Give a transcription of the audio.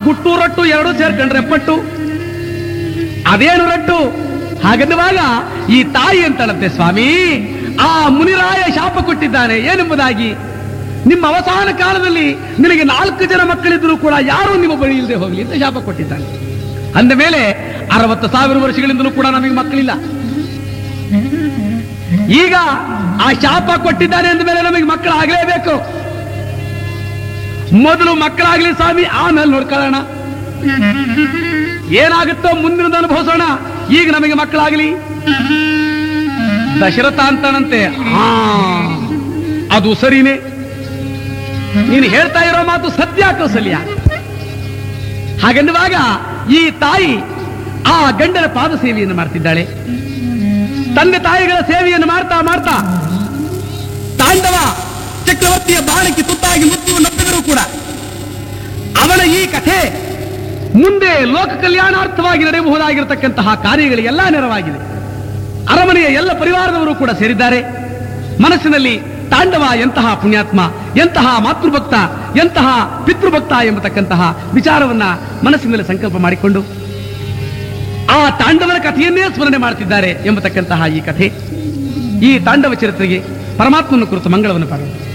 ಕುಟ್ಟು ರಟ್ಟು ಎರಡು ಸೇರ್ಕೊಂಡ್ರೆ ಪಟ್ಟು ಅದೇನು ರಟ್ಟು ಹಾಗನ್ನುವಾಗ ಈ ತಾಯಿ ಅಂತಳಂತೆ ಸ್ವಾಮಿ ಆ ಮುನಿರಾಯ ಶಾಪ ಕೊಟ್ಟಿದ್ದಾನೆ ಏನೆಂಬುದಾಗಿ ನಿಮ್ಮ ಅವಸಾನ ಕಾಲದಲ್ಲಿ ನಿನಗೆ ನಾಲ್ಕು ಜನ ಮಕ್ಕಳಿದ್ರು ಕೂಡ ಯಾರೂ ನಿಮ್ಮ ಬಳಿ ಇಲ್ಲದೆ ಹೋಗಲಿ ಅಂತ ಶಾಪ ಕೊಟ್ಟಿದ್ದಾನೆ ಅಂದ ಮೇಲೆ ಅರವತ್ತು ಸಾವಿರ ವರ್ಷಗಳಿಂದಲೂ ಕೂಡ ನಮಗೆ ಮಕ್ಕಳಿಲ್ಲ ಈಗ ಆ ಶಾಪ ಕೊಟ್ಟಿದ್ದಾನೆ ಅಂದ ಮೇಲೆ ನಮಗೆ ಮಕ್ಕಳಾಗಲೇಬೇಕು ಮೊದಲು ಮಕ್ಕಳಾಗ್ಲಿ ಸ್ವಾಮಿ ಆಮೇಲೆ ನೋಡ್ಕೊಳ್ಳೋಣ ಏನಾಗುತ್ತೋ ಮುಂದಿನದು ಅನುಭವಿಸೋಣ ಈಗ ನಮಗೆ ಮಕ್ಕಳಾಗಲಿ ದಶರಥ ಅಂತಾನಂತೆ ಆ ಅದು ಸರಿನೇ ನೀನು ಹೇಳ್ತಾ ಇರೋ ಮಾತು ಸತ್ಯ ಕೌಸಲ್ಯ ಹಾಗೆನ್ನುವಾಗ ಈ ತಾಯಿ ಆ ಗಂಡನ ಪಾದ ಸೇವೆಯನ್ನು ಮಾಡ್ತಿದ್ದಾಳೆ ತಂದೆ ತಾಯಿಗಳ ಸೇವೆಯನ್ನು ಮಾಡ್ತಾ ಮಾಡ್ತಾ ತಾಂಡವ ಚಕ್ರವರ್ತಿಯ ಬಾಣಕ್ಕೆ ತುತ್ತಾಗಿ ಮೃತ್ಯುವನ್ನಪ್ಪಿದರೂ ಕೂಡ ಅವನ ಈ ಕಥೆ ಮುಂದೆ ಲೋಕ ಕಲ್ಯಾಣಾರ್ಥವಾಗಿ ನಡೆಯಬಹುದಾಗಿರತಕ್ಕಂತಹ ಕಾರ್ಯಗಳಿಗೆಲ್ಲ ನೆರವಾಗಿದೆ ಅರಮನೆಯ ಎಲ್ಲ ಪರಿವಾರದವರು ಕೂಡ ಸೇರಿದ್ದಾರೆ ಮನಸ್ಸಿನಲ್ಲಿ ತಾಂಡವ ಎಂತಹ ಪುಣ್ಯಾತ್ಮ ಎಂತಹ ಮಾತೃಭಕ್ತ ಎಂತಹ ಪಿತೃಭಕ್ತ ಎಂಬತಕ್ಕಂತಹ ವಿಚಾರವನ್ನ ಮನಸ್ಸಿನಲ್ಲಿ ಸಂಕಲ್ಪ ಮಾಡಿಕೊಂಡು ಆ ತಾಂಡವನ ಕಥೆಯನ್ನೇ ಸ್ಮರಣೆ ಮಾಡ್ತಿದ್ದಾರೆ ಎಂಬತಕ್ಕಂತಹ ಈ ಕಥೆ ಈ ತಾಂಡವ ಚರಿತ್ರೆಗೆ ಪರಮಾತ್ಮನ ಕುರಿತು ಮಂಗಳವನ್ನು ಪಾಡೋಣ